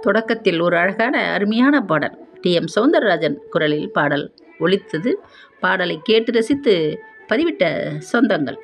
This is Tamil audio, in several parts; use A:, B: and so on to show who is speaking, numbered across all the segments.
A: தொடக்கத்தில் ஒரு அழகான அருமையான பாடல் டி எம் சௌந்தரராஜன் குரலில் பாடல் ஒலித்தது பாடலை கேட்டு ரசித்து பதிவிட்ட சொந்தங்கள்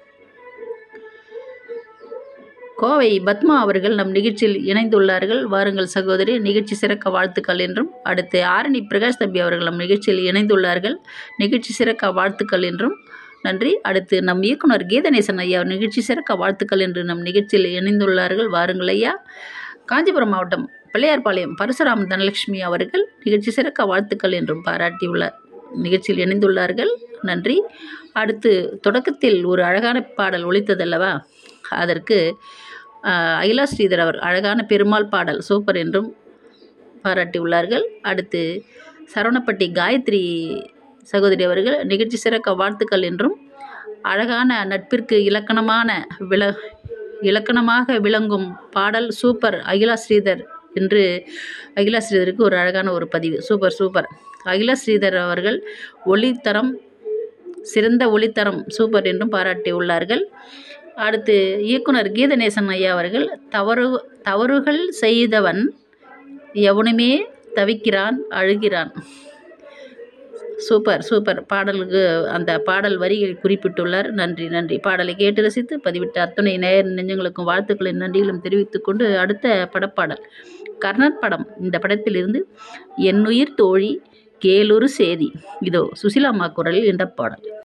A: கோவை பத்மா அவர்கள் நம் நிகழ்ச்சியில் இணைந்துள்ளார்கள் வாருங்கள் சகோதரி நிகழ்ச்சி சிறக்க வாழ்த்துக்கள் என்றும் அடுத்து ஆரணி பிரகாஷ் தம்பி அவர்கள் நம் நிகழ்ச்சியில் இணைந்துள்ளார்கள் நிகழ்ச்சி சிறக்க வாழ்த்துக்கள் என்றும் நன்றி அடுத்து நம் இயக்குனர் கீதநேசன் ஐயா நிகழ்ச்சி சிறக்க வாழ்த்துக்கள் என்று நம் நிகழ்ச்சியில் இணைந்துள்ளார்கள் வாருங்கள் ஐயா காஞ்சிபுரம் மாவட்டம் பிள்ளையார்பாளையம் பரசுராம் தனலட்சுமி அவர்கள் நிகழ்ச்சி சிறக்க வாழ்த்துக்கள் என்றும் பாராட்டியுள்ளார் நிகழ்ச்சியில் இணைந்துள்ளார்கள் நன்றி அடுத்து தொடக்கத்தில் ஒரு அழகான பாடல் ஒலித்ததல்லவா அதற்கு ஆஹ், அகிலா ஸ்ரீதர் அவர் அழகான பெருமாள் பாடல் சூப்பர் என்றும் பாராட்டியுள்ளார்கள் அடுத்து சரவணப்பட்டி காயத்ரி சகோதரி அவர்கள் நிகழ்ச்சி சிறக்க வாழ்த்துக்கள் என்றும் அழகான நட்பிற்கு இலக்கணமான விள இலக்கணமாக விளங்கும் பாடல் சூப்பர் அகிலா ஸ்ரீதர் என்று அகிலா ஸ்ரீதருக்கு ஒரு அழகான ஒரு பதிவு சூப்பர் சூப்பர் அகிலா ஸ்ரீதர் அவர்கள் ஒளித்தரம் சிறந்த ஒளித்தரம் சூப்பர் என்றும் பாராட்டியுள்ளார்கள் அடுத்து இயக்குனர் கீதநேசன் ஐயா அவர்கள் தவறு தவறுகள் செய்தவன் எவனுமே தவிக்கிறான் அழுகிறான் சூப்பர் சூப்பர் பாடலுக்கு அந்த பாடல் வரிகள் குறிப்பிட்டுள்ளார் நன்றி நன்றி பாடலை கேட்டு ரசித்து பதிவிட்ட அத்துணை நேர் நெஞ்சங்களுக்கும் வாழ்த்துக்களின் நன்றிகளும் தெரிவித்துக் கொண்டு அடுத்த படப்பாடல் கர்ணன் படம் இந்த படத்திலிருந்து என்னுயிர் தோழி கேளுரு சேதி இதோ சுசிலாம்மா குரலில் இந்த பாடல்